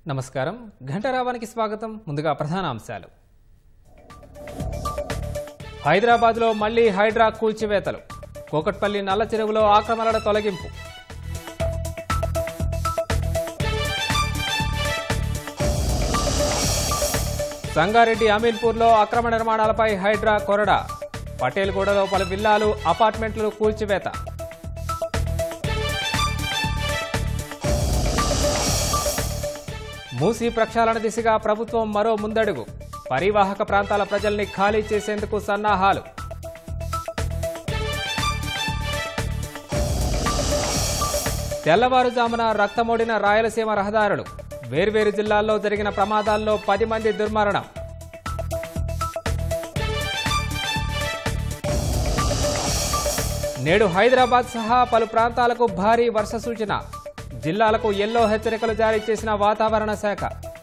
నమస్కారం ఘంటరావానికి స్వాగతం ముందుగా ప్రధాన అంశాలు హైదరాబాద్లో మళ్లీ హైడ్రా కూల్చివేతలు కోకట్పల్లి నల్ల చెరువులో ఆక్రమణల తొలగింపు సంగారెడ్డి అమీన్పూర్లో అక్రమ నిర్మాణాలపై హైడ్రా కొరడా పటేల్గూడలో పలు విల్లాలు అపార్ట్మెంట్లు కూల్చివేత మూసీ ప్రక్షాళన దిశగా ప్రభుత్వం మరో ముందడుగు పరివాహక ప్రాంతాల ప్రజల్ని ఖాళీ చేసేందుకు సన్నాహాలు తెల్లవారుజామున రక్తమోడిన రాయలసీమ రహదారులు వేర్వేరు జిల్లాల్లో జరిగిన ప్రమాదాల్లో పది మంది దుర్మరణం నేడు హైదరాబాద్ సహా పలు ప్రాంతాలకు భారీ వర్ష సూచన జిల్లాలకు ఎల్లో హెచ్చరికలు జారీ చేసిన వాతావరణ శాఖ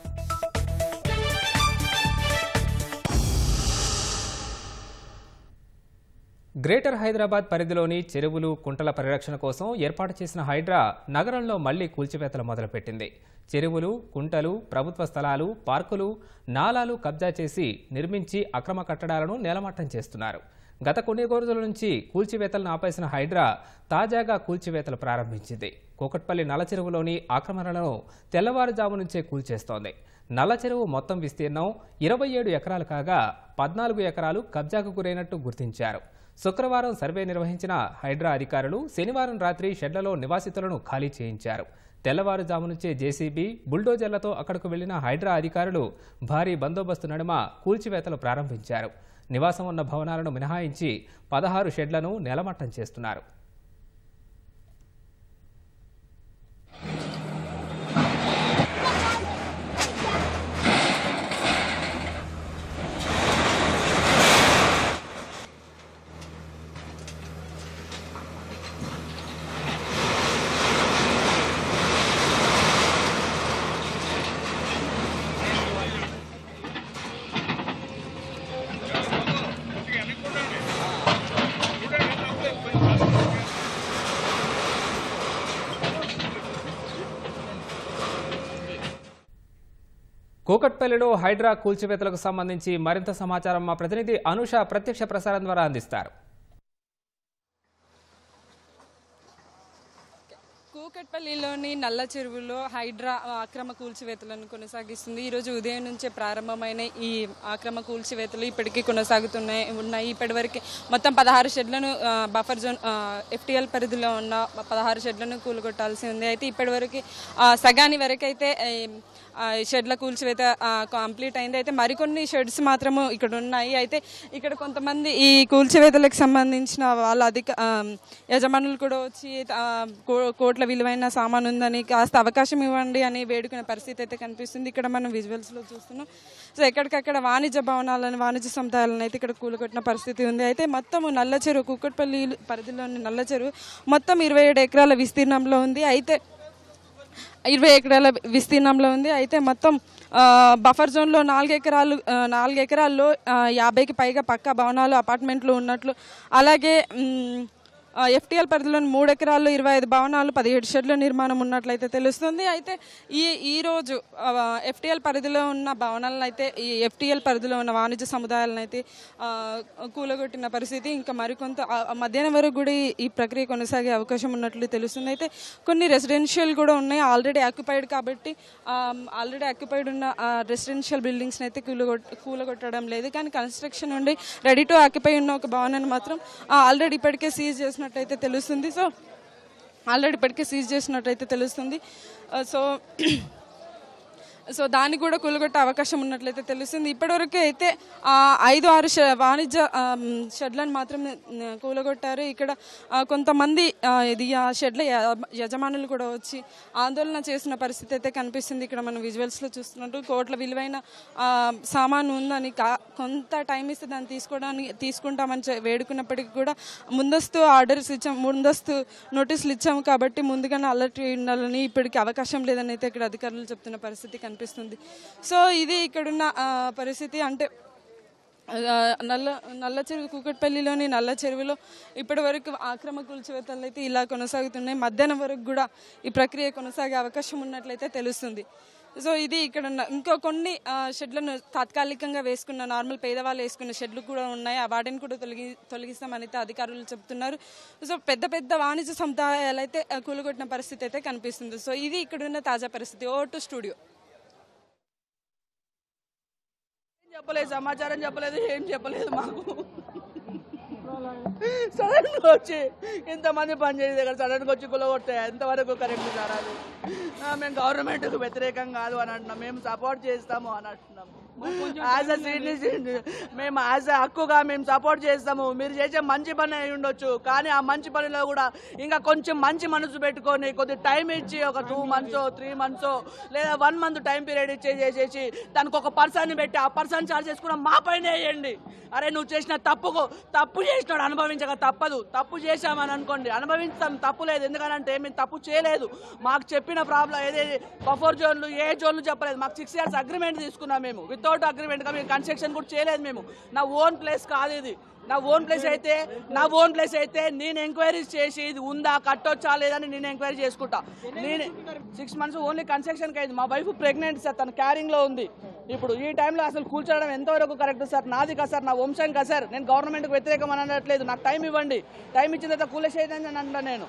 గ్రేటర్ హైదరాబాద్ పరిధిలోని చెరువులు కుంటల పరిరక్షణ కోసం ఏర్పాటు చేసిన హైడ్రా నగరంలో మళ్లీ కూల్చివేతలు మొదలుపెట్టింది చెరువులు కుంటలు ప్రభుత్వ స్థలాలు పార్కులు నాలాలు కబ్జా చేసి నిర్మించి అక్రమ కట్టడాలను నేలమట్టం చేస్తున్నారు గత కొన్ని రోజుల నుంచి కూల్చివేతలను ఆపేసిన హైడ్రా తాజాగా కూల్చివేతలు ప్రారంభించింది కోకట్పల్లి నల్ల చెరువులోని ఆక్రమణలను తెల్లవారుజాము నుంచే కూల్చేస్తోంది నల్ల చెరువు మొత్తం విస్తీర్ణం ఇరవై ఏడు ఎకరాలు కాగా పద్నాలుగు ఎకరాలు కబ్జాకు గురైనట్టు గుర్తించారు శుక్రవారం సర్వే నిర్వహించిన హైడ్రా అధికారులు శనివారం రాత్రి షెడ్లలో నివాసితులను ఖాళీ చేయించారు తెల్లవారుజాము నుంచే జేసీబీ బుల్డోజర్లతో అక్కడకు వెళ్లిన హైడ్రా అధికారులు భారీ బందోబస్తు నడుమ కూల్చివేతలు ప్రారంభించారు నివాసం ఉన్న భవనాలను మినహాయించి పదహారు షెడ్లను నేలమట్టం చేస్తున్నారు కూకట్పల్లిలో హైడ్రా కూల్చివేతలకు సంబంధించి మరింత సమాచారం మా ప్రతినిధి అనుష ప్రత్యక్ష ప్రసారం ద్వారా అందిస్తారు కూకట్పల్లిలోని నల్ల చెరువులో హైడ్రా ఆక్రమ కూల్చివేతలను కొనసాగిస్తుంది ఈరోజు ఉదయం నుంచే ప్రారంభమైన ఈ ఆక్రమ కూల్చివేతలు ఇప్పటికీ కొనసాగుతున్నాయి ఉన్నాయి ఇప్పటివరకు మొత్తం పదహారు షెడ్లను ఆ, బఫర్ జోన్ ఆ, ఎఫ్టీఎల్ పరిధిలో ఉన్న పదహారు షెడ్లను కూలగొట్టాల్సి ఉంది అయితే ఇప్పటివరకు ఆ, సగాని వరకు అయితే ఆ, షెడ్ల కూల్చివేత ఆ, కంప్లీట్ అయింది అయితే మరికొన్ని షెడ్స్ మాత్రము ఇక్కడ ఉన్నాయి అయితే ఇక్కడ కొంతమంది ఈ కూల్చివేతలకు సంబంధించిన వాళ్ళ అధిక ఆ, యజమానులు కూడా వచ్చి ఆ, కో- కోట్ల విలువైన సామాన్ ఉందని కాస్త అవకాశం ఇవ్వండి అని వేడుకునే పరిస్థితి అయితే కనిపిస్తుంది ఇక్కడ మనం విజువల్స్ లో చూస్తున్నాం సో ఎక్కడికక్కడ వాణిజ్య భవనాలను వాణిజ్య సముదాయాలను అయితే ఇక్కడ కూలగొట్టిన పరిస్థితి ఉంది అయితే మొత్తం నల్ల చెరువు కుక్కట్పల్లి పరిధిలోని నల్ల చెరువు మొత్తం ఇరవై ఏడు ఎకరాల విస్తీర్ణంలో ఉంది అయితే ఇరవై ఎకరాల విస్తీర్ణంలో ఉంది అయితే మొత్తం ఆ, బఫర్ జోన్లో నాలుగు ఎకరాలు ఆ, నాలుగు ఎకరాల్లో ఆ, యాభైకి పైగా పక్కా భవనాలు అపార్ట్మెంట్లు ఉన్నట్లు అలాగే మ్, ఆ, ఎఫ్టీఎల్ పరిధిలోని మూడు ఎకరాల్లో ఇరవై ఐదు భవనాలు పదిహేడు షెడ్ల నిర్మాణం ఉన్నట్లయితే తెలుస్తుంది అయితే ఈ ఈ రోజు ఆ, ఎఫ్టీఎల్ పరిధిలో ఉన్న భవనాలను అయితే ఈ ఎఫ్టీఎల్ పరిధిలో ఉన్న వాణిజ్య సముదాయాలను అయితే ఆ, కూలగొట్టిన పరిస్థితి ఇంకా మరికొంత ఆ, ఆ మధ్యాహ్నం వరకు కూడా ఈ- ఈ ప్రక్రియ కొనసాగే అవకాశం ఉన్నట్లు తెలుస్తుంది అయితే కొన్ని రెసిడెన్షియల్ కూడా ఉన్నాయి ఆల్రెడీ ఆక్యుపైడ్ కాబట్టి ఆల్రెడీ ఆక్యుపైడ్ ఉన్న రెసిడెన్షియల్ బిల్డింగ్స్ అయితే కూలగొట్ కూలగొట్టడం లేదు కానీ కన్స్ట్రక్షన్ ఉండి రెడీ టు ఆక్యుపై ఉన్న ఒక భవనాన్ని మాత్రం ఆల్రెడీ ఇప్పటికే సీజ్ చేసినట్టయితే తెలుస్తుంది సో ఆల్రెడీ ఇప్పటికే సీజ్ చేసినట్టయితే తెలుస్తుంది ఆ, సో సో దాన్ని కూడా కూలగొట్టే అవకాశం ఉన్నట్లయితే తెలుస్తుంది ఇప్పటివరకు అయితే ఆ, ఐదు ఆరు షె- వాణిజ్య ఆమ్, షెడ్లను మాత్రం న- కూలగొట్టారు ఇక్కడ ఆ, కొంతమంది ఆ, ఇది ఆ షెడ్ల య- యజమానులు కూడా వచ్చి ఆందోళన చేసిన పరిస్థితి అయితే కనిపిస్తుంది ఇక్కడ మనం విజువల్స్ లో చూస్తున్నట్టు కోట్ల విలువైన ఆ, సామాను ఉందని కా- కొంత టైం ఇస్తే దాన్ని తీసుకోవడానికి తీసుకుంటామని చె- వేడుకున్నప్పటికీ కూడా ముందస్తు ఆర్డర్స్ ఇచ్చాం ముందస్తు నోటీసులు ఇచ్చాము కాబట్టి ముందుగానే అలర్ట్ ఉండాలని ఇప్పటికి అవకాశం లేదని అయితే ఇక్కడ అధికారులు చెప్తున్న పరిస్థితి కనిపిస్తుంది సో ఇది ఇక్కడున్న ఆ, పరిస్థితి అంటే ఆ, నల్ల నల్ల చెరువు కూకట్పల్లిలోని నల్ల చెరువులో ఇప్పటి వరకు ఆక్రమ కూల్చివేతలు అయితే ఇలా కొనసాగుతున్నాయి మధ్యాహ్నం వరకు కూడా ఈ ప్రక్రియ కొనసాగే అవకాశం ఉన్నట్లయితే తెలుస్తుంది సో ఇది ఇక్కడ ఉన్న ఇంకో కొన్ని ఆ, షెడ్లను తాత్కాలికంగా వేసుకున్న నార్మల్ పేదవాళ్ళు వేసుకున్న షెడ్లు కూడా ఉన్నాయి ఆ వాటిని కూడా తొలగి తొలగిస్తామని అయితే అధికారులు చెప్తున్నారు సో పెద్ద పెద్ద వాణిజ్య సముదాయాలు అయితే ఆ, కూలగొట్టిన పరిస్థితి అయితే కనిపిస్తుంది సో ఇది ఇక్కడ ఉన్న తాజా పరిస్థితి ఓ టు స్టూడియో ఏం చెప్పలేదు సమాచారం చెప్పలేదు ఏం చెప్పలేదు మాకు సడన్ గా వచ్చి ఇంతమంది పనిచేసే దగ్గర సడన్ గా వచ్చి కులగొట్టే ఎంతవరకు కరెక్ట్ సార్ అది ఆ, మేము గవర్నమెంట్ కు వ్యతిరేకం కాదు అని అంటున్నాం మేము సపోర్ట్ చేస్తాము అని అంటున్నాం యాజ్ అ సీనియర్ మేము యాజ్ అ హక్కుగా మేము సపోర్ట్ చేస్తాము మీరు చేసే మంచి పని అయి ఉండొచ్చు కానీ ఆ మంచి పనిలో కూడా ఇంకా కొంచెం మంచి మనసు పెట్టుకొని కొద్ది టైం ఇచ్చి ఒక టూ మంత్స్ త్రీ మంత్స్ లేదా వన్ మంత్ టైం పీరియడ్ ఇచ్చే చేసేసి దానికి ఒక పర్సన్ పెట్టి ఆ పర్సన్ చార్జెస్ కూడా మా పైన వేయండి అరే నువ్వు చేసిన తప్పుకు తప్పు చేసినాడు అనుభవించక తప్పదు తప్పు చేశామని అనుకోండి అనుభవించాం తప్పు లేదు ఎందుకంటే మేము తప్పు చేయలేదు మాకు చెప్పిన ప్రాబ్లం ఏదేది బఫర్ జోన్లు ఏ జోన్లు చెప్పలేదు మాకు సిక్స్ ఇయర్స్ అగ్రిమెంట్ తీసుకున్నాం మేము వితౌట్ అగ్రిమెంట్ మేము కన్స్ట్రక్షన్ కూడా చేయలేదు మేము నా ఓన్ ప్లేస్ కాదు ఇది నా ఓన్ ప్లేస్ అయితే నా ఓన్ ప్లేస్ అయితే నేను ఎంక్వైరీస్ చేసి ఇది ఉందా కట్టొచ్చా లేదని నేను ఎంక్వైరీ చేసుకుంటా నేను సిక్స్ మంత్స్ ఓన్లీ కన్స్ట్రక్షన్కి అయింది మా వైఫ్ ప్రెగ్నెంట్ సార్ తన క్యారింగ్లో ఉంది ఇప్పుడు ఈ టైంలో అసలు కూర్చోవడం ఎంతవరకు కరెక్ట్ సార్ నాది కదా సార్ నా వంశం కదా సార్ నేను గవర్నమెంట్కి వ్యతిరేకం అని అనట్లేదు నాకు టైం ఇవ్వండి టైం ఇచ్చిన తర్వాత కూలేసేయదని అని అంటున్నా నేను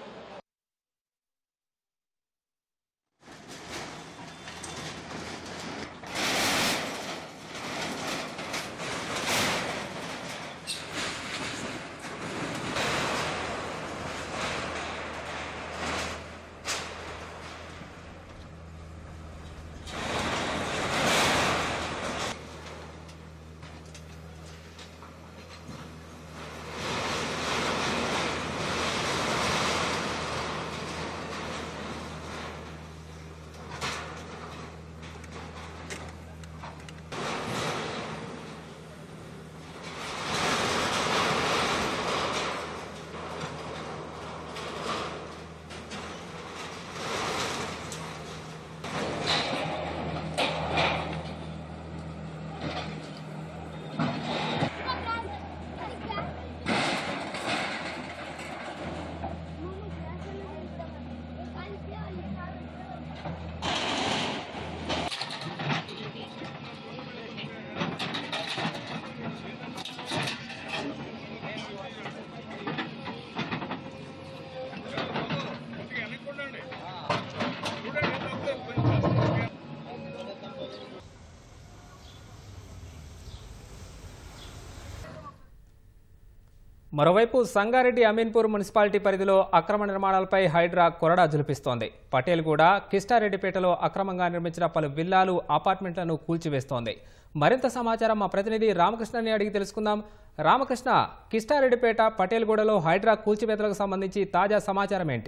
మరోవైపు సంగారెడ్డి అమీన్పూర్ మున్సిపాలిటీ పరిధిలో అక్రమ నిర్మాణాలపై హైడ్రా కొరడా జులిపిస్తోంది పటేల్గూడ కిష్టారెడ్డిపేటలో అక్రమంగా నిర్మించిన పలు విల్లాలు అపార్ట్మెంట్లను కూల్చివేస్తోంది మరింత సమాచారం మా ప్రతినిధి రామకృష్ణని అడిగి తెలుసుకుందాం రామకృష్ణ కిష్టారెడ్డిపేట పటేల్గూడలో హైడ్రా కూల్చివేతలకు సంబంధించి తాజా సమాచారం ఏంటి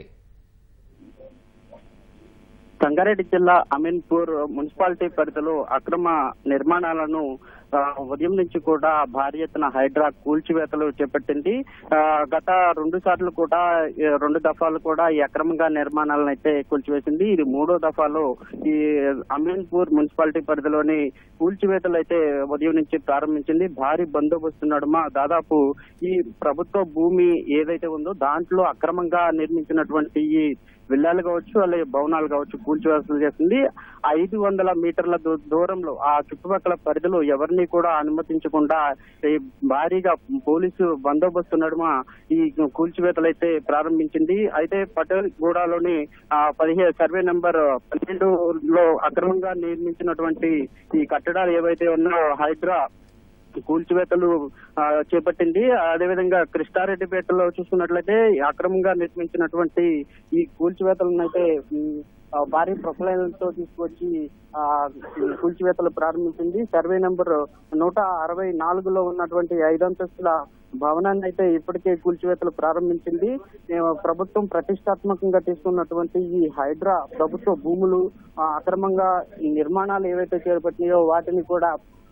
సంగారెడ్డి జిల్లా అమీన్పూర్ మున్సిపాలిటీ పరిధిలో అక్రమ నిర్మాణాలను ఆ, ఉదయం నుంచి కూడా భారీ ఎత్తున హైడ్రా కూల్చివేతలు చేపట్టింది ఆ, గత రెండు సార్లు కూడా ఈ రెండు దఫాలు కూడా ఈ అక్రమంగా నిర్మాణాలను అయితే కూల్చివేసింది ఇది మూడో దఫాలో ఈ అమీన్పూర్ మున్సిపాలిటీ పరిధిలోని కూల్చివేతలు అయితే ఉదయం నుంచి ప్రారంభించింది భారీ బందోబస్తు నడుమ దాదాపు ఈ ప్రభుత్వ భూమి ఏదైతే ఉందో దాంట్లో అక్రమంగా నిర్మించినటువంటి ఈ విల్లాలు కావచ్చు అలాగే భవనాలు కావచ్చు కూల్చివేతలు చేసింది ఐదు వందల మీటర్ల దూ- దూరంలో ఆ చుట్టుపక్కల పరిధిలో ఎవరిని కూడా అనుమతించకుండా ఈ భారీగా పోలీసు బందోబస్తు నడుమ ఈ కూల్చివేతలు అయితే ప్రారంభించింది అయితే పటేల్ గూడలోని ఆ పదిహేను సర్వే నెంబర్ పన్నెండు లో అక్రమంగా నిర్మించినటువంటి ఈ కట్టడాలు ఏవైతే ఉన్నాయో హైడ్రా కూల్చివేతలు ఆ, చేపట్టింది అదేవిధంగా కృష్ణారెడ్డిపేటలో చూసుకున్నట్లయితే అక్రమంగా నిర్మించినటువంటి ఈ కూల్చివేతలను అయితే ఉమ్, ఆ, భారీ ప్రొక్లైన్లతో తీసుకొచ్చి ఆ కూల్చివేతలు ప్రారంభించింది సర్వే నెంబర్ నూట అరవై నాలుగులో ఉన్నటువంటి ఐదంతస్తుల భవనాన్ని అయితే ఇప్పటికే కూల్చివేతలు ప్రారంభించింది ఏ, ప్రభుత్వం ప్రతిష్టాత్మకంగా తీసుకున్నటువంటి ఈ హైడ్రా ప్రభుత్వ భూములు ఆ, అక్రమంగా ఈ నిర్మాణాలు ఏవైతే చేపట్టినాయో వాటిని కూడా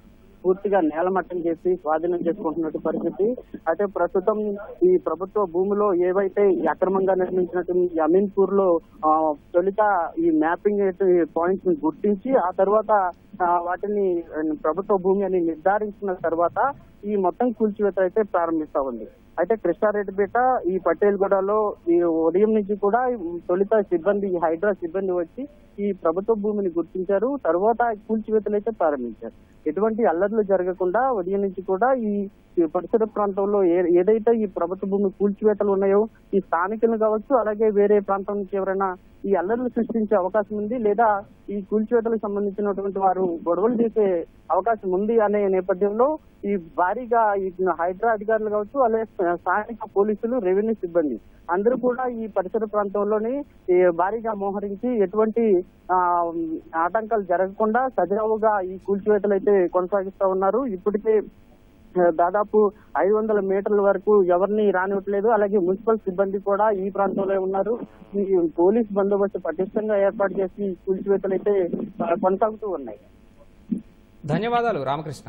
పూర్తిగా నేలమట్టం చేసి స్వాధీనం చేసుకుంటున్నట్టు పరిస్థితి అయితే ప్రస్తుతం ఈ ప్రభుత్వ భూమిలో ఏవైతే ఈ అక్రమంగా నిర్మించినట్టు ఈ అమీన్పూర్ లో ఆ, తొలుత ఈ మ్యాపింగ్ పాయింట్స్ ని గుర్తించి ఆ తర్వాత ఆ, వాటిని ఆ, ప్రభుత్వ భూమి అని నిర్ధారించిన తర్వాత ఈ మొత్తం కూల్చివేత అయితే ప్రారంభిస్తా ఉంది అయితే కృష్ణారెడ్డిపేట ఈ పటేల్గూడలో ఈ ఉదయం నుంచి కూడా తొలుత సిబ్బంది ఈ హైడ్రా సిబ్బంది వచ్చి ఈ ప్రభుత్వ భూమిని గుర్తించారు తర్వాత కూల్చివేతలు అయితే ప్రారంభించారు ఎటువంటి అల్లర్లు జరగకుండా ఉదయం నుంచి కూడా ఈ ఈ పరిసర ప్రాంతంలో ఏ- ఏదైతే ఈ ప్రభుత్వ భూమి కూల్చివేతలు ఉన్నాయో ఈ స్థానికులు కావచ్చు అలాగే వేరే ప్రాంతం నుంచి ఎవరైనా ఈ అల్లర్లు సృష్టించే అవకాశం ఉంది లేదా ఈ కూల్చివేతలకు సంబంధించినటువంటి వారు గొడవలు చేసే అవకాశం ఉంది అనే నేపథ్యంలో ఈ భారీగా ఈ హైడ్రా అధికారులు కావచ్చు అలాగే స్థానిక పోలీసులు రెవెన్యూ సిబ్బంది అందరూ కూడా ఈ పరిసర ప్రాంతంలోని ఈ భారీగా మోహరించి ఎటువంటి ఆ, ఆటంకాలు జరగకుండా సజావుగా ఈ కూల్చివేతలు అయితే కొనసాగిస్తా ఉన్నారు ఇప్పటికే ఆ, దాదాపు ఐదు వందల మీటర్ల వరకు ఎవరిని రానివ్వట్లేదు అలాగే మున్సిపల్ సిబ్బంది కూడా ఈ ప్రాంతంలో ఉన్నారు ఈ పోలీస్ బందోబస్తు పటిష్టంగా ఏర్పాటు చేసి ఈ కూల్చివేతలు అయితే ఆ, కొనసాగుతూ ఉన్నాయి ధన్యవాదాలు రామకృష్ణ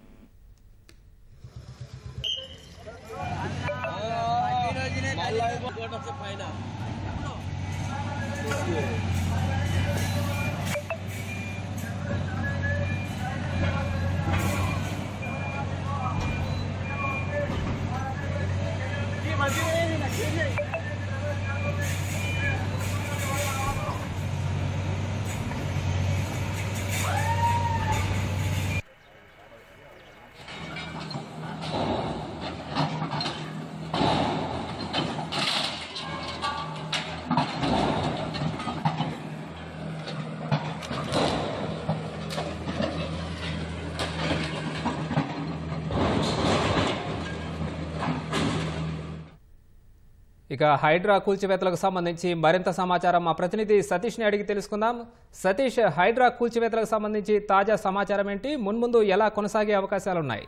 ఇక హైడ్రా కూల్చివేతలకు సంబంధించి మరింత సమాచారం మా ప్రతినిధి సతీష్ని అడిగి తెలుసుకుందాం సతీష్ హైడ్రా కూల్చివేతలకు సంబంధించి తాజా సమాచారం ఏంటి మున్ముందు ఎలా కొనసాగే అవకాశాలున్నాయి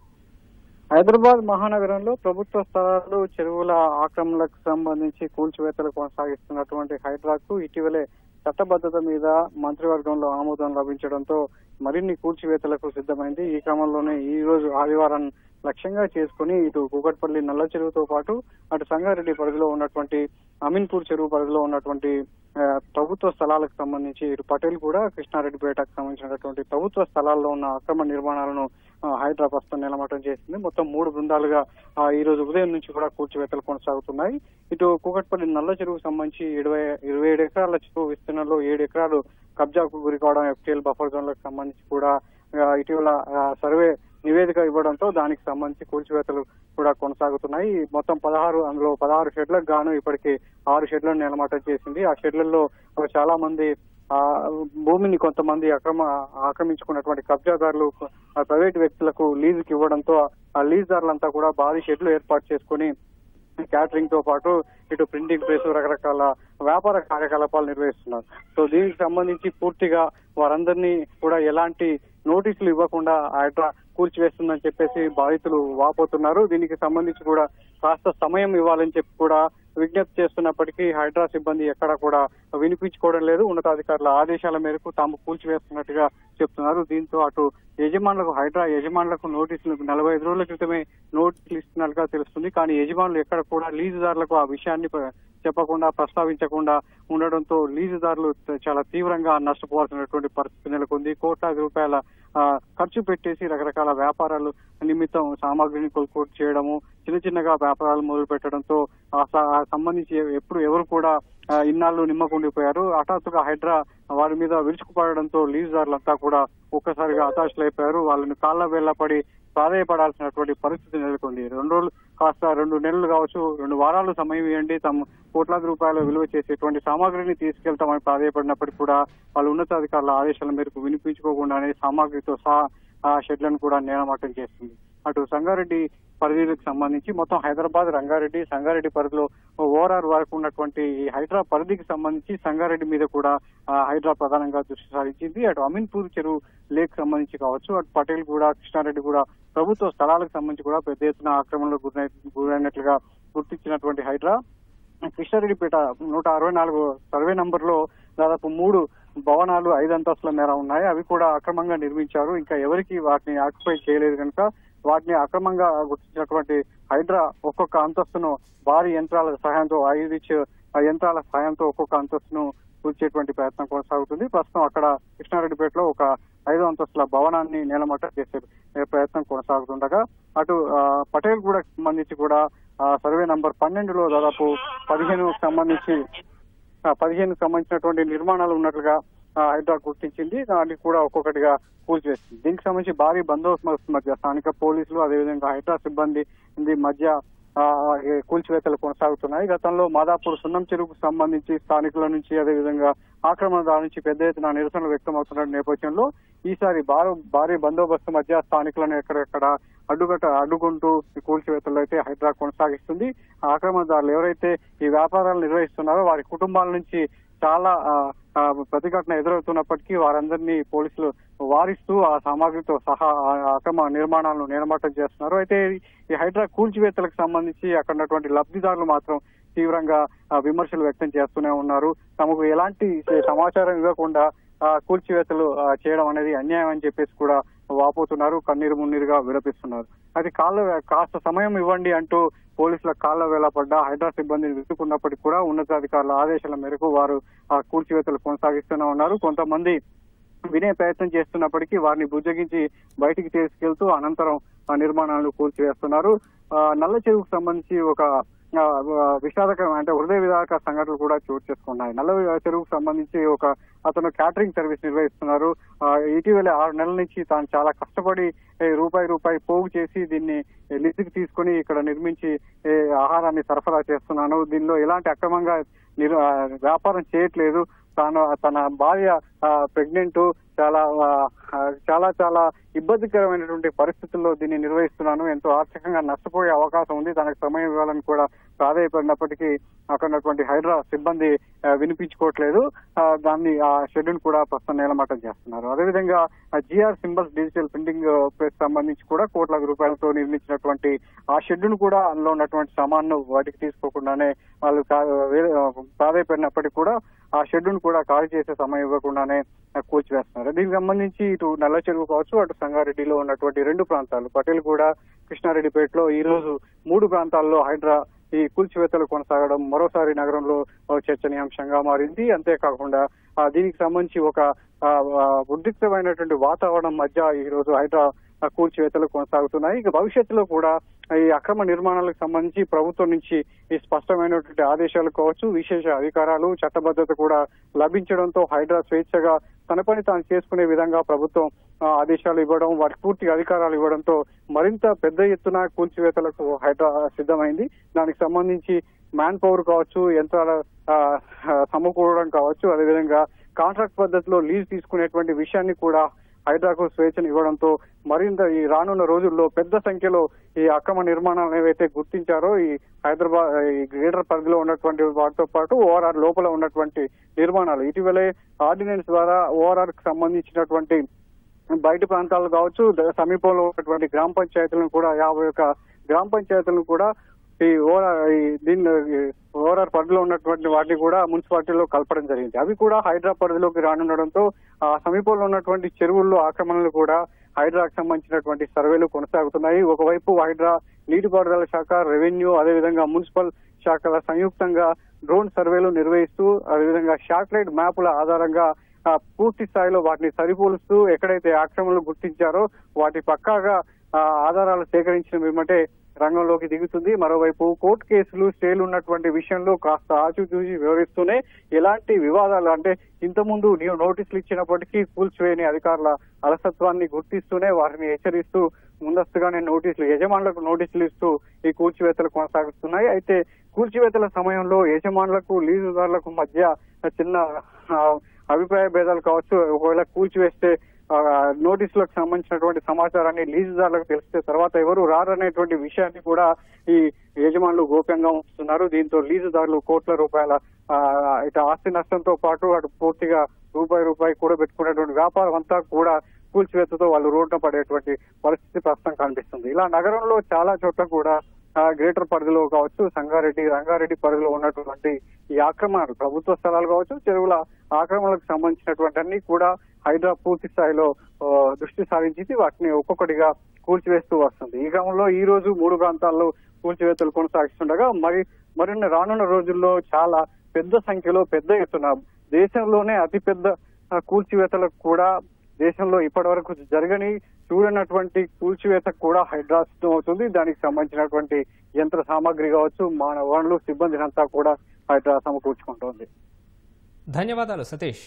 హైదరాబాద్ మహానగరంలో ప్రభుత్వ స్థలాలు చెరువుల ఆక్రమణలకు సంబంధించి కూల్చివేతలు కొనసాగిస్తున్నటువంటి హైడ్రాకు ఇటీవలే చట్టబద్ధత మీద మంత్రివర్గంలో ఆమోదం లభించడంతో మరిన్ని కూల్చివేతలకు సిద్ధమైంది ఈ క్రమంలోనే ఈ రోజు ఆదివారం లక్ష్యంగా చేసుకుని ఇటు కూకట్పల్లి నల్ల చెరువుతో పాటు అటు సంగారెడ్డి పరిధిలో ఉన్నటువంటి అమీన్పూర్ చెరువు పరిధిలో ఉన్నటువంటి ఆ, ప్రభుత్వ స్థలాలకు సంబంధించి ఇటు పటేల్ కూడా కృష్ణారెడ్డిపేటకు సంబంధించినటువంటి ప్రభుత్వ స్థలాల్లో ఉన్న అక్రమ నిర్మాణాలను ఆ, హైడ్రా ప్రస్తుతం నిలమటం చేసింది మొత్తం మూడు బృందాలుగా ఆ, ఈ రోజు ఉదయం నుంచి కూడా కూల్చివేతలు కొనసాగుతున్నాయి ఇటు కూకట్పల్లి నల్ల చెరువుకు సంబంధించి ఇరవై ఇరవై ఏడు ఎకరాల చెరువు విస్తీర్ణంలో ఏడు ఎకరాలు కబ్జాకు గురి కావడం ఎఫ్టీఎల్ బఫర్ జోన్లకు సంబంధించి కూడా ఆ, ఇటీవల ఆ, సర్వే నివేదిక ఇవ్వడంతో దానికి సంబంధించి కూల్చివేతలు కూడా కొనసాగుతున్నాయి మొత్తం పదహారు అందులో పదహారు షెడ్లకు గాను ఇప్పటికి ఆరు షెడ్లను నిలమటం చేసింది ఆ షెడ్లలో చాలా మంది ఆ భూమిని కొంతమంది అక్రమ ఆక్రమించుకున్నటువంటి కబ్జాదారులు ఆ ప్రైవేట్ వ్యక్తులకు లీజుకి ఇవ్వడంతో ఆ లీజుదారులంతా కూడా భారీ షెడ్లు ఏర్పాటు చేసుకుని క్యాటరింగ్ తో పాటు ఇటు ప్రింటింగ్ ప్రెస్ రకరకాల వ్యాపార కార్యకలాపాలు నిర్వహిస్తున్నారు సో దీనికి సంబంధించి పూర్తిగా వారందరినీ కూడా ఎలాంటి నోటీసులు ఇవ్వకుండా హైడ్రా కూల్చివేస్తుందని చెప్పేసి బాధితులు వాపోతున్నారు దీనికి సంబంధించి కూడా కాస్త సమయం ఇవ్వాలని చెప్పి కూడా విజ్ఞప్తి చేస్తున్నప్పటికీ హైడ్రా సిబ్బంది ఎక్కడా కూడా వినిపించుకోవడం లేదు ఉన్నతాధికారుల ఆదేశాల మేరకు తాము కూల్చివేస్తున్నట్టుగా చెప్తున్నారు దీంతో అటు యజమానులకు హైడ్రా యజమానులకు నోటీసులు నలభై ఐదు రోజుల క్రితమే నోటీసులు ఇస్తున్నట్టుగా తెలుస్తుంది కానీ యజమానులు ఎక్కడ కూడా లీజుదారులకు ఆ విషయాన్ని ప- చెప్పకుండా ప్రస్తావించకుండా ఉండడంతో లీజుదారులు త- చాలా తీవ్రంగా నష్టపోవాల్సినటువంటి పరిస్థితి నెలకొంది కోట్లాది రూపాయల ఆ, ఖర్చు పెట్టేసి రకరకాల వ్యాపారాలు నిమిత్తం సామాగ్రిని కొనుగోలు చేయడము చిన్న చిన్నగా వ్యాపారాలు మొదలు పెట్టడంతో ఆ స- ఆ సంబంధించి ఎప్పుడు ఎవరు కూడా ఆ, ఇన్నాళ్ళు నిమ్మకుండిపోయారు హఠాత్తుగా హైడ్రా వారి మీద విరుచుకుపడడంతో లీజుదారులంతా కూడా ఒక్కసారిగా హతాశులైపోయారు వాళ్ళని కాళ్ళ వేళ్ళ పడి ప్రాధాయపడాల్సినటువంటి పరిస్థితి నెలకొంది రెండు రోజులు కాస్త రెండు నెలలు కావచ్చు రెండు వారాలు సమయం ఇవ్వండి తమ కోట్లాది రూపాయల విలువ చేసేటువంటి సామాగ్రిని తీసుకెళ్తామని ప్రాధాయపడినప్పటికీ కూడా వాళ్ళ ఉన్నతాధికారుల ఆదేశాల మేరకు వినిపించుకోకుండానే సామాగ్రితో సహా ఆ షెడ్లను కూడా నేలమట్టం చేస్తుంది అటు సంగారెడ్డి పరిధిలకు సంబంధించి మొత్తం హైదరాబాద్ రంగారెడ్డి సంగారెడ్డి పరిధిలో ఓఆర్ఆర్ వరకు ఉన్నటువంటి ఈ హైడ్రా పరిధికి సంబంధించి సంగారెడ్డి మీద కూడా ఆ, హైడ్రా ప్రధానంగా దృష్టి సారించింది అటు అమీన్పూర్ చెరువు లేక్ సంబంధించి కావచ్చు అటు పటేల్ కూడా కృష్ణారెడ్డి కూడా ప్రభుత్వ స్థలాలకు సంబంధించి కూడా పెద్ద ఎత్తున ఆక్రమణలకు గురై- గురైనట్లుగా గుర్తించినటువంటి హైడ్రా కృష్ణారెడ్డిపేట నూట అరవై నాలుగు సర్వే నంబర్ లో దాదాపు మూడు భవనాలు ఐదు అంతస్తుల మేర ఉన్నాయి అవి కూడా అక్రమంగా నిర్మించారు ఇంకా ఎవరికి వాటిని ఆక్యుపై చేయలేదు కనుక వాటిని అక్రమంగా గుర్తించినటువంటి హైడ్రా ఒక్కొక్క అంతస్తును భారీ యంత్రాల సహాయంతో ఐదు ఆ యంత్రాల సహాయంతో ఒక్కొక్క అంతస్తును కూల్చేటువంటి ప్రయత్నం కొనసాగుతుంది ప్రస్తుతం అక్కడ కృష్ణారెడ్డిపేటలో ఒక ఐదు అంతస్తుల భవనాన్ని నేలమట్టం చేసే ప్రయత్నం కొనసాగుతుండగా అటు ఆ, పటేల్ కూడా సంబంధించి కూడా ఆ, సర్వే నంబర్ పన్నెండులో దాదాపు పదిహేను సంబంధించి ఆ, పదిహేను సంబంధించినటువంటి నిర్మాణాలు ఉన్నట్లుగా ఆ, హైడ్రా గుర్తించింది దాన్ని కూడా ఒక్కొక్కటిగా కూల్చివేస్తుంది దీనికి సంబంధించి భారీ బందోబస్తు మధ్య స్థానిక పోలీసులు అదేవిధంగా హైడ్రా సిబ్బంది ఇది మధ్య ఆ, ఈ కూల్చివేతలు కొనసాగుతున్నాయి గతంలో మాదాపూర్ సున్నం చెరువుకు సంబంధించి స్థానికుల నుంచి అదేవిధంగా ఆక్రమణదారుల నుంచి పెద్ద ఎత్తున నిరసనలు వ్యక్తమవుతున్న నేపథ్యంలో ఈసారి భారీ భారీ బందోబస్తు మధ్య స్థానికులను ఎక్కడెక్కడ అడ్డుగట్ట అడ్డుకుంటూ ఈ కూల్చివేతలు అయితే హైడ్రా కొనసాగిస్తుంది ఆ ఆక్రమణదారులు ఎవరైతే ఈ వ్యాపారాలు నిర్వహిస్తున్నారో వారి కుటుంబాల నుంచి చాలా ఆ, ఆ, ప్రతిఘటన ఎదురవుతున్నప్పటికీ వారందరినీ పోలీసులు వారిస్తూ ఆ సామాగ్రితో సహా ఆ అక్రమ నిర్మాణాలను నేలమట్టం చేస్తున్నారు అయితే ఈ హైడ్రా కూల్చివేతలకు సంబంధించి అక్కడ ఉన్నటువంటి లబ్ధిదారులు మాత్రం తీవ్రంగా ఆ, విమర్శలు వ్యక్తం చేస్తూనే ఉన్నారు తమకు ఎలాంటి సమాచారం ఇవ్వకుండా ఆ, కూల్చివేతలు ఆ, చేయడం అనేది అన్యాయం అని చెప్పేసి కూడా వాపోతున్నారు కన్నీరు మున్నీరుగా విలపిస్తున్నారు అది కాళ్ళ కాస్త సమయం ఇవ్వండి అంటూ పోలీసుల కాళ్ళ వేళపడ్డ హైడ్రా సిబ్బందిని విసుకున్నప్పటికీ కూడా ఉన్నతాధికారుల ఆదేశాల మేరకు వారు ఆ కూల్చివేతలు కొనసాగిస్తూనే ఉన్నారు కొంతమంది వినే ప్రయత్నం చేస్తున్నప్పటికీ వారిని బుజ్జగించి బయటికి తీసుకెళ్తూ అనంతరం ఆ నిర్మాణాలను కూల్చివేస్తున్నారు ఆ, నల్ల చెరువుకు సంబంధించి ఒక ఆ, ఆ, విషాదకరం అంటే హృదయ విధారక సంఘటనలు కూడా చోటు చేసుకున్నాయి నల్ల చెరువుకు సంబంధించి ఒక అతను క్యాటరింగ్ సర్వీస్ నిర్వహిస్తున్నారు ఆ, ఇటీవల ఆరు నెలల నుంచి తాను చాలా కష్టపడి ఏ, రూపాయి రూపాయి పోగు చేసి దీన్ని లిస్టుకి తీసుకుని ఇక్కడ నిర్మించి ఏ, ఆహారాన్ని సరఫరా చేస్తున్నాను దీనిలో ఎలాంటి అక్రమంగా నిర్- ఆ, వ్యాపారం చేయట్లేదు తాను తన భార్య ప్రెగ్నెంట్ చాలా ఆ, ఆ, చాలా చాలా ఇబ్బందికరమైనటువంటి పరిస్థితుల్లో దీన్ని నిర్వహిస్తున్నాను ఎంతో ఆర్థికంగా నష్టపోయే అవకాశం ఉంది తనకు సమయం ఇవ్వాలని కూడా ప్రాధాయపడినప్పటికీ అక్కడ ఉన్నటువంటి హైడ్రా సిబ్బంది ఆ, వినిపించుకోవట్లేదు ఆ, దాన్ని ఆ షెడ్యూల్ కూడా ప్రస్తుతం నేలమట్టం చేస్తున్నారు అదేవిధంగా GR symbols digital printing press సంబంధించి కూడా కోట్ల రూపాయలతో నిర్మించినటువంటి ఆ షెడ్యూల్ కూడా అందులో ఉన్నటువంటి సామాన్ను వాటికి తీసుకోకుండానే వాళ్ళు కా- వేరే- ప్రాధాయపడినప్పటికీ కూడా ఆ షెడ్యూల్ కూడా ఖాళీ చేసే సమయం ఇవ్వకుండానే కూల్చివేస్తున్నారు దీనికి సంబంధించి ఇటు నల్ల చెరువు కావచ్చు అటు సంగారెడ్డిలో ఉన్నటువంటి రెండు ప్రాంతాలు పటేల్ కూడా కృష్ణారెడ్డిపేటలో ఈ రోజు మూడు ప్రాంతాల్లో హైడ్రా ఈ కూల్చివేతలు కొనసాగడం మరోసారి నగరంలో ఓ చర్చనీయాంశంగా మారింది అంతేకాకుండా ఆ, దీనికి సంబంధించి ఒక ఆ, ఆ, ఉద్రిక్తమైనటువంటి వాతావరణం మధ్య ఈ రోజు హైడ్రా ఆ, కూల్చివేతలు కొనసాగుతున్నాయి ఇక భవిష్యత్తులో కూడా ఈ అక్రమ నిర్మాణాలకు సంబంధించి ప్రభుత్వం నుంచి ఈ స్పష్టమైనటువంటి ఆదేశాలు కావచ్చు విశేష అధికారాలు చట్టబద్ధత కూడా లభించడంతో హైడ్రా స్వేచ్ఛగా తన పని తాను చేసుకునే విధంగా ప్రభుత్వం ఆ, ఆదేశాలు ఇవ్వడం వారికి పూర్తి అధికారాలు ఇవ్వడంతో మరింత పెద్ద ఎత్తున కూల్చివేతలకు హైడ్రా సిద్ధమైంది దానికి సంబంధించి మ్యాన్ పవర్ కావచ్చు యంత్రాల ఆ, ఆ, సమకూడడం కావచ్చు అదేవిధంగా కాంట్రాక్ట్ పద్ధతిలో లీజ్ తీసుకునేటువంటి విషయాన్ని కూడా హైడ్రాకు స్వేచ్ఛను ఇవ్వడంతో మరింత ఈ రానున్న రోజుల్లో పెద్ద సంఖ్యలో ఈ అక్రమ నిర్మాణాలను ఏవైతే గుర్తించారో ఈ హైదరాబాద్ ఈ గ్రేటర్ పరిధిలో ఉన్నటువంటి వాటితో పాటు ఓఆర్ఆర్ లోపల ఉన్నటువంటి నిర్మాణాలు ఇటీవలే ఆర్డినెన్స్ ద్వారా ఓఆర్ఆర్ కి సంబంధించినటువంటి బయట ప్రాంతాలు కావచ్చు ద- సమీపంలో ఉన్నటువంటి గ్రామ పంచాయతీలను కూడా యాభై ఒక్క గ్రామ పంచాయతీలను కూడా ఈ ఓఆర్ ఈ దీని ఓఆర్ఆర్ పరిధిలో ఉన్నటువంటి వాటిని కూడా మున్సిపాలిటీలో కలపడం జరిగింది అవి కూడా హైడ్రా పరిధిలోకి రానుండడంతో ఆ సమీపంలో ఉన్నటువంటి చెరువుల్లో ఆక్రమణలు కూడా హైడ్రాకు సంబంధించినటువంటి సర్వేలు కొనసాగుతున్నాయి ఒకవైపు హైడ్రా నీటిపారుదల శాఖ రెవెన్యూ అదేవిధంగా మున్సిపల్ శాఖల సంయుక్తంగా డ్రోన్ సర్వేలు నిర్వహిస్తూ అదేవిధంగా శాటిలైట్ మ్యాపుల ఆధారంగా ఆ, పూర్తి స్థాయిలో వాటిని సరిపోలుస్తూ ఎక్కడైతే ఆక్రమణలు గుర్తించారో వాటి పక్కాగా ఆ, ఆధారాలు సేకరించిన వెంబటే రంగంలోకి దిగుతుంది మరోవైపు కోర్టు కేసులు స్టేలు ఉన్నటువంటి విషయంలో కాస్త ఆచితూచి వివరిస్తూనే ఎలాంటి వివాదాలు అంటే ఇంతకుముందు నీవు నోటీసులు ఇచ్చినప్పటికీ కూల్చివేయని అధికారుల అలసత్వాన్ని గుర్తిస్తూనే వారిని హెచ్చరిస్తూ ముందస్తుగానే నోటీసులు యజమానులకు నోటీసులు ఇస్తూ ఈ కూల్చివేతలు కొనసాగుతున్నాయి అయితే కూల్చివేతల సమయంలో యజమానులకు లీజుదారులకు మధ్య చిన్న ఆ, అభిప్రాయ భేదాలు కావచ్చు ఒకవేళ కూల్చివేస్తే ఆ, నోటీసులకు సంబంధించినటువంటి సమాచారాన్ని లీజుదారులకు తెలిస్తే తర్వాత ఎవరు రారనేటువంటి విషయాన్ని కూడా ఈ యజమానులు గోప్యంగా ఉంచుతున్నారు దీంతో లీజుదారులు కోట్ల రూపాయల ఆ, ఇటు ఆస్తి నష్టంతో పాటు అటు పూర్తిగా రూపాయి రూపాయి కూడా పెట్టుకునేటువంటి వ్యాపారం అంతా కూడా కూల్చివేతతో వాళ్ళు రోడ్డున పడేటువంటి పరిస్థితి ప్రస్తుతం కనిపిస్తుంది ఇలా నగరంలో చాలా చోట్ల కూడా ఆ, గ్రేటర్ పరిధిలో కావచ్చు సంగారెడ్డి రంగారెడ్డి పరిధిలో ఉన్నటువంటి ఈ ఆక్రమణలు ప్రభుత్వ స్థలాలు కావచ్చు చెరువుల ఆక్రమణలకు సంబంధించినటువంటి అన్ని కూడా హైదరా పూర్తి స్థాయిలో ఆ, దృష్టి సారించింది వాటిని ఒక్కొక్కటిగా కూల్చివేస్తూ వస్తుంది ఈ క్రమంలో ఈ రోజు మూడు ప్రాంతాల్లో కూల్చివేతలు కొనసాగిస్తుండగా మరి మరిన్ని రానున్న రోజుల్లో చాలా పెద్ద సంఖ్యలో పెద్ద ఎత్తున దేశంలోనే అతిపెద్ద ఆ, కూల్చివేతలకు కూడా దేశంలో ఇప్పటి వరకు జరగని చూడనటువంటి కూల్చివేత కూడా హైడ్రా సిద్ధం అవుతుంది దానికి సంబంధించినటువంటి యంత్ర సామాగ్రి కావచ్చు మానవ వనరులు సిబ్బందినంతా కూడా హైడ్రా సమకూర్చుకుంటోంది ధన్యవాదాలు సతీష్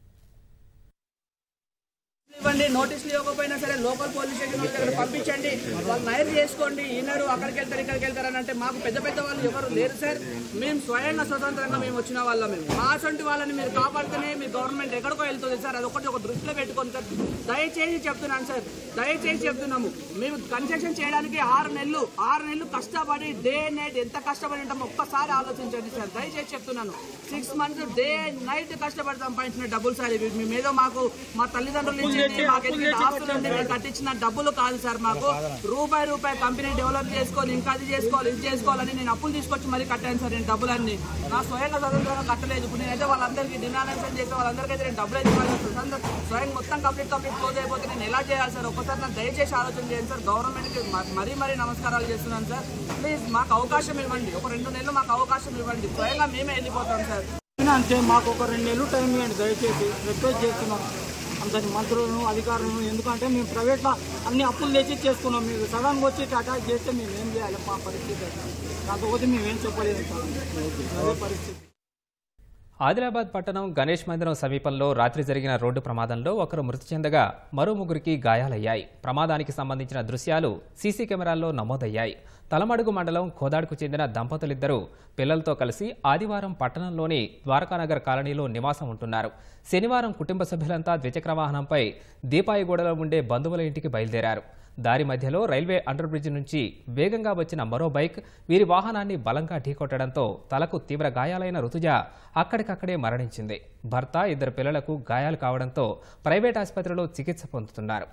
ఇవ్వండి నోటీసులు ఇవ్వకపోయినా సరే లోకల్ పోలీస్ స్టేషన్ వాళ్ళకి అక్కడ పంపించండి వాళ్ళు నైర్ చేసుకోండి ఈనరు అక్కడికి వెళ్తారు ఇక్కడికి వెళ్తారు అని అంటే మాకు పెద్ద పెద్ద వాళ్ళు ఎవరు లేరు సార్ మేము స్వయంగా స్వతంత్రంగా మేము వచ్చిన వాళ్ళం మేము మా సొంటి వాళ్ళని మీరు కాపాడితేనే మీ గవర్నమెంట్ ఎక్కడికో వెళ్తుంది సార్ అదొకటి ఒక దృష్టిలో పెట్టుకోండి సార్ దయచేసి చెప్తున్నాను సార్ దయచేసి చెప్తున్నాము మేము కన్స్ట్రక్షన్ చేయడానికి ఆరు నెలలు ఆరు నెలలు కష్టపడి డే నైట్ ఎంత కష్టపడి ఉంటామో ఒక్కసారి ఆలోచించండి సార్ దయచేసి చెప్తున్నాను సిక్స్ మంత్స్ డే నైట్ కష్టపడి సంపాదించిన డబ్బులు సార్ ఇవి మేము ఏదో మాకు మా తల్లిదండ్రులు ఇచ్చింది మాకు ఎన్ని ఆస్తులు ఉండి మేము కట్టించిన డబ్బులు కాదు సార్ మాకు రూపాయి రూపాయి కంపెనీ డెవలప్ చేసుకోవాలి ఇంకా అది చేసుకోవాలి ఇది చేసుకోవాలని నేను అప్పులు తీసుకొచ్చి మరీ కట్టాను సార్ నేను డబ్బులన్నీ నా స్వయంగా స్వతంత్రంగా కట్టలేదు ఇప్పుడు నేనైతే వాళ్ళందరికీ డినాలైజేషన్ చేసే వాళ్ళందరికీ అయితే నేను డబ్బులు అయితే ఇవ్వాలి స్వతంత్ర స్వయం మొత్తం కంప్లీట్ కంప్లీట్ క్లోజ్ అయిపోతే నేను ఎలా చేయాలి సార్ ఒక్కసారి నాకు దయచేసి ఆలోచన చేయండి సార్ గవర్నమెంట్కి మ- మరీ మరీ నమస్కారాలు చేస్తున్నాను సార్ ప్లీజ్ మాకు అవకాశం ఇవ్వండి ఒక రెండు నెలలు మాకు అవకాశం ఇవ్వండి స్వయంగా మేమే వెళ్ళిపోతాం సార్ అయినా అంతే మాకు ఒక రెండు నెలలు టైం ఇవ్వండి దయచేసి రిక్వెస్ట్ చేస్తున్నాం అందరి మంత్రులను అధికారులను ఎందుకంటే మేము ప్రైవేట్లో అన్ని అప్పులు తెచ్చి చేసుకున్నాం మీరు సడన్గా వచ్చి ఇట్లా అటాక్ చేస్తే మేము ఏం చేయాలి మా పరిస్థితి కాకపోతే మేమేం చెప్పలేదు సార్ అదే పరిస్థితి ఆదిలాబాద్ పట్టణం గణేష్ మందిరం సమీపంలో రాత్రి జరిగిన రోడ్డు ప్రమాదంలో ఒకరు మృతి చెందగా మరో ముగ్గురికి గాయాలయ్యాయి ప్రమాదానికి సంబంధించిన దృశ్యాలు సీసీ కెమెరాల్లో నమోదయ్యాయి తలమడుగు మండలం కోదాడుకు చెందిన దంపతులిద్దరూ పిల్లలతో కలిసి ఆదివారం పట్టణంలోని ద్వారకానగర్ కాలనీలో నివాసం ఉంటున్నారు శనివారం కుటుంబ సభ్యులంతా ద్విచక్ర వాహనంపై దీపాయిగూడలో ఉండే బంధువుల ఇంటికి బయలుదేరారు దారి మధ్యలో రైల్వే అండర్ బ్రిడ్జ్ నుంచి వేగంగా వచ్చిన మరో బైక్ వీరి వాహనాన్ని బలంగా ఢీకొట్టడంతో తలకు తీవ్ర గాయాలైన రుతుజ అక్కడికక్కడే మరణించింది భర్త ఇద్దరు పిల్లలకు గాయాలు కావడంతో ప్రైవేట్ ఆసుపత్రిలో చికిత్స పొందుతున్నారు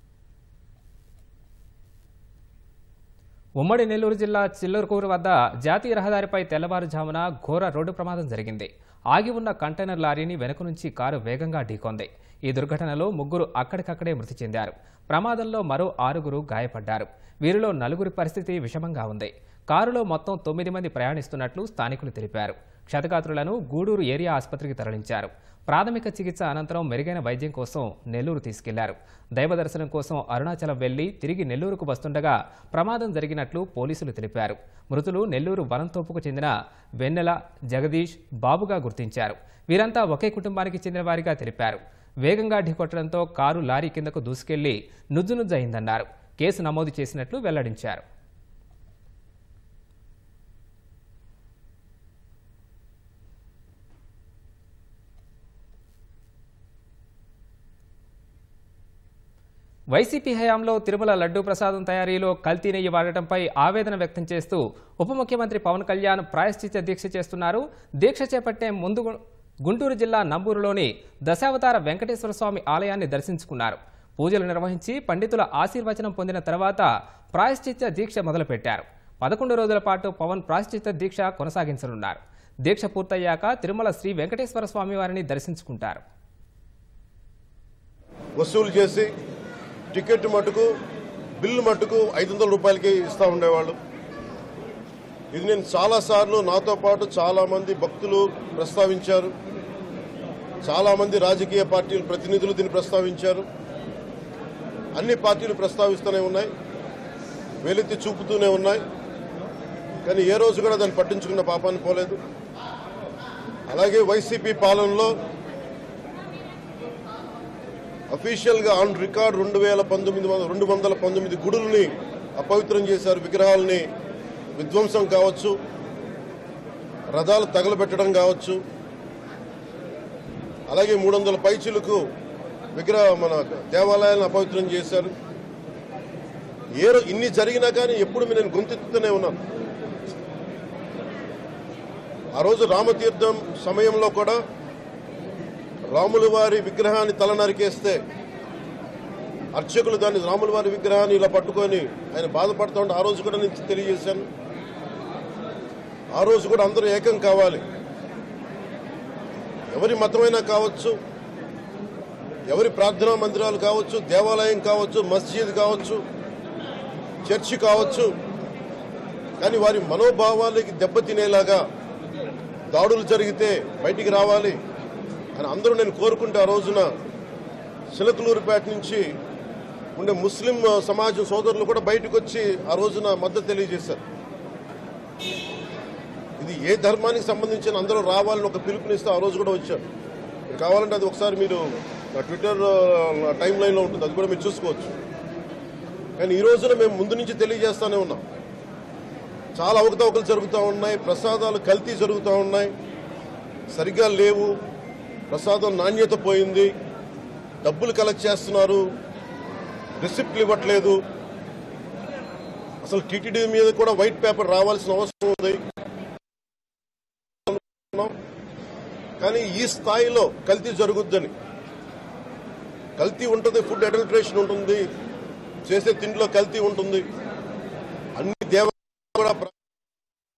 ఉమ్మడి నెల్లూరు జిల్లా చిల్లూరుకూరు వద్ద జాతీయ రహదారిపై తెల్లవారుజామున ఘోర రోడ్డు ప్రమాదం జరిగింది ఆగి ఉన్న కంటైనర్ లారీని వెనుక నుంచి కారు వేగంగా ఢీకొంది ఈ దుర్ఘటనలో ముగ్గురు అక్కడికక్కడే మృతి చెందారు ప్రమాదంలో మరో ఆరుగురు గాయపడ్డారు వీరిలో నలుగురి పరిస్థితి విషమంగా ఉంది కారులో మొత్తం తొమ్మిది మంది ప్రయాణిస్తున్నట్లు స్థానికులు తెలిపారు క్షతగాత్రులను గూడూరు ఏరియా ఆసుపత్రికి తరలించారు ప్రాథమిక చికిత్స అనంతరం మెరుగైన వైద్యం కోసం నెల్లూరు తీసుకెళ్లారు దైవ దర్శనం కోసం అరుణాచలం వెళ్లి తిరిగి నెల్లూరుకు వస్తుండగా ప్రమాదం జరిగినట్లు పోలీసులు తెలిపారు మృతులు నెల్లూరు వనంతోపుకు చెందిన వెన్నెల జగదీష్ బాబుగా గుర్తించారు వీరంతా ఒకే కుటుంబానికి చెందిన వారిగా తెలిపారు వేగంగా ఢీకొట్టడంతో కారు లారీ కిందకు దూసుకెళ్లి నుజ్జునుజ్జు అయిందన్నారు కేసు నమోదు చేసినట్లు వెల్లడించారు వైసీపీ హయాంలో తిరుమల లడ్డూ ప్రసాదం తయారీలో కల్తీ నెయ్యి వాడటంపై ఆవేదన వ్యక్తం చేస్తూ ఉప ముఖ్యమంత్రి పవన్ కళ్యాణ్ ప్రాయశ్చిత్త దీక్ష చేస్తున్నారు దీక్ష చేపట్టే ముందు గు- గుంటూరు జిల్లా నంబూరులోని దశావతార వెంకటేశ్వర స్వామి ఆలయాన్ని దర్శించుకున్నారు పూజలు నిర్వహించి పండితుల ఆశీర్వచనం పొందిన తర్వాత ప్రాయశ్చిత్త దీక్ష మొదలుపెట్టారు పదకొండు రోజుల పాటు పవన్ ప్రాయశ్చిత్త దీక్ష కొనసాగించనున్నారు దీక్ష పూర్తయ్యాక తిరుమల శ్రీ వెంకటేశ్వర స్వామి వారిని దర్శించుకుంటారు వసూలు చేసి టికెట్ మటుకు బిల్లు మటుకు ఐదు వందల రూపాయలకి ఇస్తూ ఉండేవాళ్ళు ఇది నేను చాలాసార్లు నాతో పాటు చాలామంది భక్తులు ప్రస్తావించారు చాలామంది రాజకీయ పార్టీల ప్రతినిధులు దీన్ని ప్రస్తావించారు అన్ని పార్టీలు ప్రస్తావిస్తూనే ఉన్నాయి వెలితి చూపుతూనే ఉన్నాయి కానీ ఏ రోజు కూడా దాన్ని పట్టించుకున్న పాపాన్ని పోలేదు అలాగే వైసీపీ పాలనలో అఫీషియల్ గా ఆన్ రికార్డ్ రెండు వేల పంతొమ్మిది వందల రెండు వందల పంతొమ్మిది గుడుల్ని అపవిత్రం చేశారు విగ్రహాలని విధ్వంసం కావచ్చు రథాలు తగలబెట్టడం కావచ్చు అలాగే మూడు వందల పైచులకు విగ్రహ మన దేవాలయాలను అపవిత్రం చేశారు ఏ రో- ఇన్ని జరిగినా కానీ ఎప్పుడు నేను గొంతెత్తుతూనే ఉన్నాను ఆ రోజు రామతీర్థం సమయంలో కూడా రాముల వారి విగ్రహాన్ని తల నరికేస్తే అర్చకులు దాన్ని రాముల వారి విగ్రహాన్ని ఇలా పట్టుకొని ఆయన బాధపడుతూ ఉంటే ఆ రోజు కూడా నేను తెలియజేశాను ఆ రోజు కూడా అందరూ ఏకం కావాలి ఎవరి మతమైనా కావచ్చు ఎవరి ప్రార్థనా మందిరాలు కావచ్చు దేవాలయం కావచ్చు మస్జిద్ కావచ్చు చర్చి కావచ్చు కానీ వారి మనోభావాలకి దెబ్బతినేలాగా దాడులు జరిగితే బయటికి రావాలి అని అందరూ నేను కోరుకుంటే ఆ రోజున చిలకలూరుపేట నుంచి ఉండే ముస్లిం సమాజం సోదరులు కూడా బయటకు వచ్చి ఆ రోజున మద్దతు తెలియజేశారు ఇది ఏ ధర్మానికి సంబంధించిన అందరూ రావాలని ఒక పిలుపునిస్తే ఆ రోజు కూడా వచ్చారు మీరు కావాలంటే అది ఒకసారి మీరు నా ట్విట్టర్ టైం లైన్లో ఉంటుంది అది కూడా మీరు చూసుకోవచ్చు కానీ ఈ రోజున మేము ముందు నుంచి తెలియజేస్తానే ఉన్నాం చాలా అవకతవకలు జరుగుతూ ఉన్నాయి ప్రసాదాలు కల్తీ జరుగుతూ ఉన్నాయి సరిగ్గా లేవు ప్రసాదం నాణ్యత పోయింది డబ్బులు కలెక్ట్ చేస్తున్నారు రిసిప్ట్లు ఇవ్వట్లేదు అసలు టీటీడీ మీద కూడా వైట్ పేపర్ రావాల్సిన అవసరం ఉంది కానీ ఈ స్థాయిలో కల్తీ జరుగుద్దని కల్తీ ఉంటుంది ఫుడ్ అడల్ట్రేషన్ ఉంటుంది చేసే తిండిలో కల్తీ ఉంటుంది అన్ని దేవ కూడా